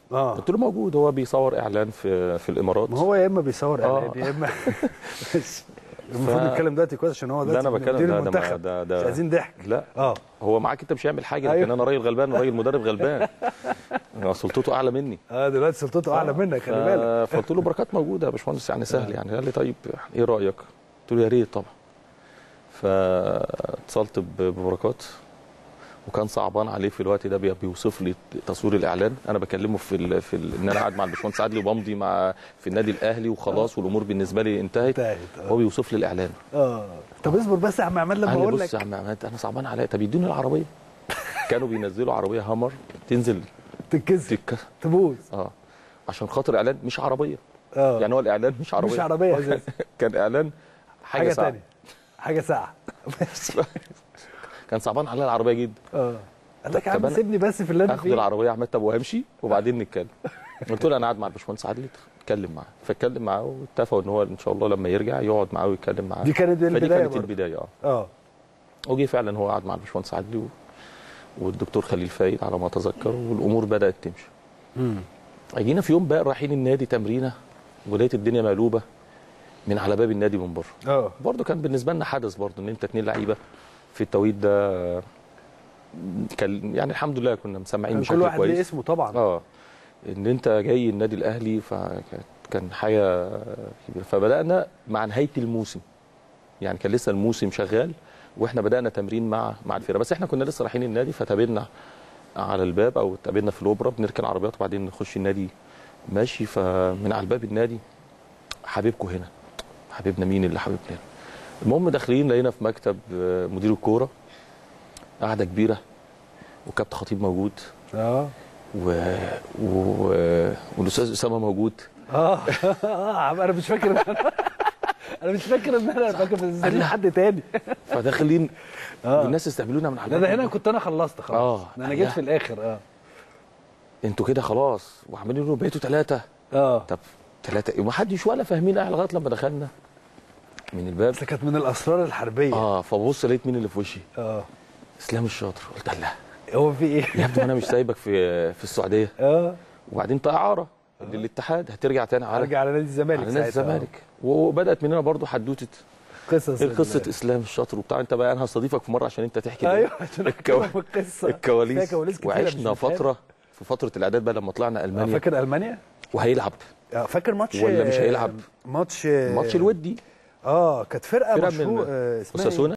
اه قلت له موجود هو بيصور اعلان في في الامارات ما هو يا اما بيصور آه. اعلان يا اما ماشي. المفروض نتكلم دلوقتي كويس عشان هو لا دلوقتي انا بتكلم مدير ده ده, المنتخب ده, مش ده عايزين ضحك لا اه هو معاك انت مش هيعمل حاجه أيوه. لكن انا راجل غلبان راجل مدرب غلبان أنا سلطته اعلى مني اه دلوقتي سلطته اعلى منك خلي بالك ف- فقلت له بركات موجوده يا باشمهندس يعني سهل يعني قال لي طيب يعني ايه رايك؟ قلت له يا ريت طبعا فاتصلت ب- ببركات وكان صعبان عليه في الوقت ده بي- بيوصف لي تصوير الاعلان انا بكلمه في ال في ال ان انا قاعد مع الباشمهندس عدلي وبمضي مع في النادي الاهلي وخلاص والامور بالنسبه لي انتهت انتهت هو اه بيوصف لي الاعلان اه طب اصبر بس يا عم عماد لما قال لي اقول بص يا لك عم عماد انا صعبان عليا طب يدوني العربيه كانوا بينزلوا عربيه هامر تنزل تتكسر تك تبوظ اه عشان خاطر اعلان مش عربيه اه يعني هو الاعلان مش عربيه مش عربيه اساسا كان اعلان حاجه, حاجه صعبة. ثانيه حاجه ساعه ماشي كان صعبان عليا العربيه جدا اه قال لك يا طب عم أنا سيبني بس في اللي انا اخد فيه العربيه يا عماد طب وهمشي وبعدين نتكلم قلت له انا قاعد مع الباشمهندس عادل اتكلم معاه فاتكلم معاه واتفقوا ان هو ان شاء الله لما يرجع يقعد معاه ويتكلم معاه دي كانت فدي البدايه كانت برضه. البدايه اه اه وجي فعلا هو قعد مع الباشمهندس عادل و- والدكتور خليل فايد على ما اتذكر والامور بدات تمشي امم جينا في يوم بقى رايحين النادي تمرينه ولقيت الدنيا مقلوبه من على باب النادي من بره اه برضه كان بالنسبه لنا حدث برضه ان انت اتنين لعيبه في التوقيت ده كان يعني الحمد لله كنا مسمعين كان بشكل كل واحد ليه كويس اسمه طبعا اه ان انت جاي النادي الاهلي فكان حاجه كبيره فبدانا مع نهايه الموسم يعني كان لسه الموسم شغال واحنا بدانا تمرين مع مع الفرقه بس احنا كنا لسه رايحين النادي فتقابلنا على الباب او اتقابلنا في الاوبرا بنركن عربيات وبعدين نخش النادي ماشي فمن على الباب النادي حبيبكم هنا حبيبنا مين اللي حبيبنا هنا المهم داخلين لقينا في مكتب آه، مدير الكوره قاعده كبيره وكابتن خطيب موجود اه و... و... والاستاذ اسامه موجود اه اه انا مش فاكر إن أنا- انا مش فاكر ان انا فاكر في حد تاني فداخلين اه الناس استقبلونا من على لا الباب. ده هنا كنت انا خلصت خلاص آه. ده انا جيت في الاخر اه انتوا كده خلاص وعمالين يقولوا بقيتوا ثلاثه اه طب ثلاثه وما حدش ولا فاهمين احنا لغايه لما دخلنا من الباب بس كانت من الاسرار الحربيه اه فبص لقيت مين اللي في وشي اه اسلام الشاطر قلت لا هو في ايه يا ابني ما انا مش سايبك في في السعوديه اه وبعدين انت اعاره للاتحاد هترجع تاني على ارجع على نادي الزمالك على نادي ساعتها. الزمالك وبدات مننا برضو حدوته قصص ايه قصه ال- اسلام الشاطر وبتاع انت بقى انا هستضيفك في مره عشان انت تحكي ايوه عشان الكو- احكي لك القصه فيها الكواليس كواليس كتيرة مش وعشنا بتتقال. فتره في فتره الاعداد بقى لما طلعنا آه، المانيا فاكر المانيا وهيلعب آه، فاكر ماتش ولا مش هيلعب؟ ماتش الماتش الودي اه كانت فرقه فرقة مشهور من آه، اسمها إيه؟ اوساسونا